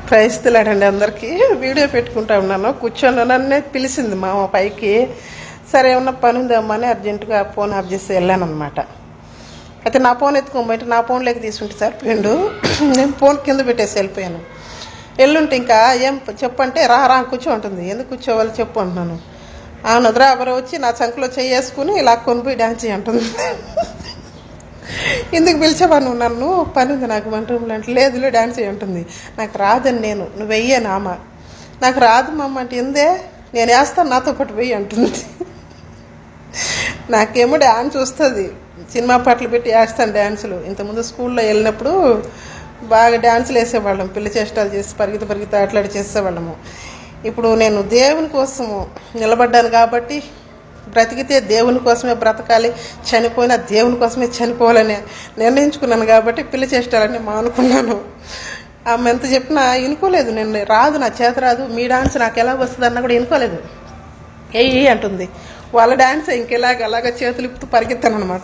ప్రయత్నిలాడండి అందరికీ వీడియో పెట్టుకుంటా ఉన్నాను కూర్చొని నన్నే పిలిచింది మా అమ్మ పైకి సరే ఏమన్నా పని ఉందేమో అని అర్జెంటుగా ఫోన్ ఆఫ్ చేసి వెళ్ళాను అనమాట అయితే నా ఫోన్ ఎత్తుకోబోయి నా ఫోన్లోకి తీసుకుంటే సార్ పిండు నేను ఫోన్ కింద పెట్టేసి వెళ్ళిపోయాను ఎల్లుంటే ఇంకా ఏం చెప్పంటే రా రా కూర్చో ఉంటుంది ఎందుకు కూర్చోవాలి చెప్పు అంటున్నాను అవును వదిరా ఎవరో వచ్చి నా చంకలో చేసుకుని ఇలా కొనిపోయి డ్యాన్స్ అంటుంది ఎందుకు పిలిచావా నువ్వు నన్ను పని ఉంది నాకు మన రూమ్లో అంటే లేదులే డ్యాన్స్ ఉంటుంది నాకు రాదని నేను నువ్వు వెయ్యే నామ నాకు రాదు మమ్మ అంటే ఎందే నేను వేస్తాను నాతో పాటు వెయ్యి అంటుంది నాకేమో డ్యాన్స్ వస్తుంది సినిమా పాటలు పెట్టి వేస్తాను డ్యాన్సులు ఇంతకుముందు స్కూల్లో వెళ్ళినప్పుడు బాగా డ్యాన్సులు వేసేవాళ్ళం పిల్లి చేష్టాలు చేసి పరిగెత్తి పరిగెత్తి ఆటలాడి చేసేవాళ్ళము ఇప్పుడు నేను దేవుని కోసము నిలబడ్డాను కాబట్టి బ్రతికితే దేవుని కోసమే బ్రతకాలి చనిపోయినా దేవుని కోసమే చనిపోవాలని నిర్ణయించుకున్నాను కాబట్టి పిల్లి చేష్టాలని మానుకున్నాను ఆమె ఎంత చెప్పినా వినుకోలేదు నేను రాదు నా చేత రాదు మీ డాన్స్ నాకు ఎలా వస్తుంది అన్న కూడా వినుకోలేదు ఏయి అంటుంది వాళ్ళ డాన్స్ ఇంకెలాగ అలాగ చేతులు ఇప్పుతూ పరిగెత్తాను అనమాట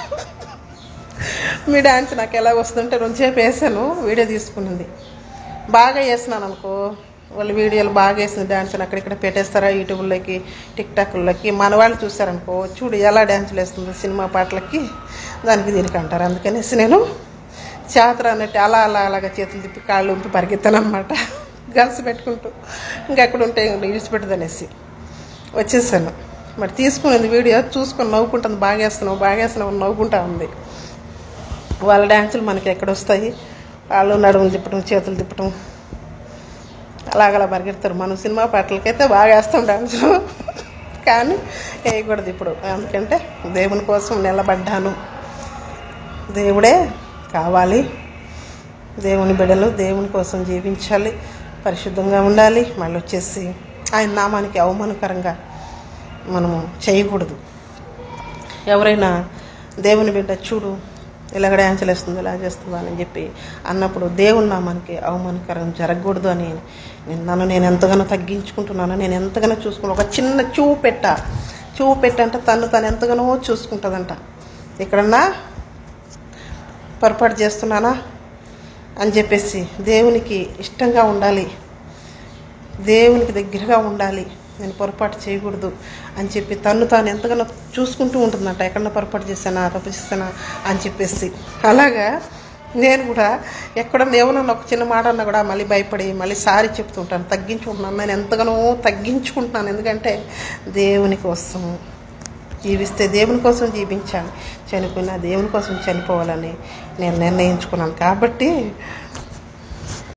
మీ డాన్స్ నాకు ఎలా వస్తుంటే రెండుసేపు వేసాను వీడియో తీసుకున్నది బాగా వేసినాను అనుకో వాళ్ళు వీడియోలు బాగా వేసిన డ్యాన్స్ అక్కడిక్కడ పెట్టేస్తారా యూట్యూబ్లోకి టిక్ టాక్లోకి మన వాళ్ళు చూసారనుకో చూడు ఎలా డ్యాన్సులు వేస్తుందో సినిమా పాటలకి దానికి దీనికి అంటారు అందుకనేసి నేను చేతర అన్నట్టు అలా అలా అలాగా చేతులు తిప్పి కాళ్ళు ఉంపి పరిగెత్తాను అనమాట గల్స్ పెట్టుకుంటూ ఇంకెక్కడ ఉంటే విడిచిపెట్టదనేసి వచ్చేసాను మరి తీసుకునేది వీడియో చూసుకొని నవ్వుకుంటుంది బాగా వేస్తున్నావు బాగా వేస్తున్నావు అని నవ్వుకుంటా ఉంది వాళ్ళ డ్యాన్సులు మనకి ఎక్కడ వస్తాయి వాళ్ళు నడుములు తిప్పడం చేతులు తిప్పడం అలాగలా పరిగెడతారు మనం సినిమా పాటలకైతే బాగా వేస్తాం డాన్స్ కానీ వేయకూడదు ఇప్పుడు ఎందుకంటే దేవుని కోసం నిలబడ్డాను దేవుడే కావాలి దేవుని బిడ్డలు దేవుని కోసం జీవించాలి పరిశుద్ధంగా ఉండాలి మళ్ళీ వచ్చేసి ఆయన నామానికి అవమానకరంగా మనము చేయకూడదు ఎవరైనా దేవుని బిడ్డ చూడు ఇలాగ డ్యాన్సులు వేస్తుంది ఇలా చేస్తుందా అని చెప్పి అన్నప్పుడు దేవుని నామానికి అవమానకరం జరగకూడదు అని నేను నన్ను నేను ఎంతగానో తగ్గించుకుంటున్నాను నేను ఎంతగానో చూసుకున్నాను ఒక చిన్న చూపు పెట్ట చూపు పెట్టంటే తను తను ఎంతగానో చూసుకుంటుందంట ఎక్కడన్నా పొరపాటు చేస్తున్నానా అని చెప్పేసి దేవునికి ఇష్టంగా ఉండాలి దేవునికి దగ్గరగా ఉండాలి నేను పొరపాటు చేయకూడదు అని చెప్పి తను తాను ఎంతగానో చూసుకుంటూ ఉంటుందంట ఎక్కడన్నా పొరపాటు చేశానా తప్పు చేశానా అని చెప్పేసి అలాగా నేను కూడా ఎక్కడన్నా ఏమన్నా ఒక చిన్న మాట అన్నా కూడా మళ్ళీ భయపడి మళ్ళీ సారీ చెప్తుంటాను తగ్గించుకుంటున్నాను నేను ఎంతగానో తగ్గించుకుంటున్నాను ఎందుకంటే దేవుని కోసం జీవిస్తే దేవుని కోసం జీవించాలి చనిపోయినా దేవుని కోసం చనిపోవాలని నేను నిర్ణయించుకున్నాను కాబట్టి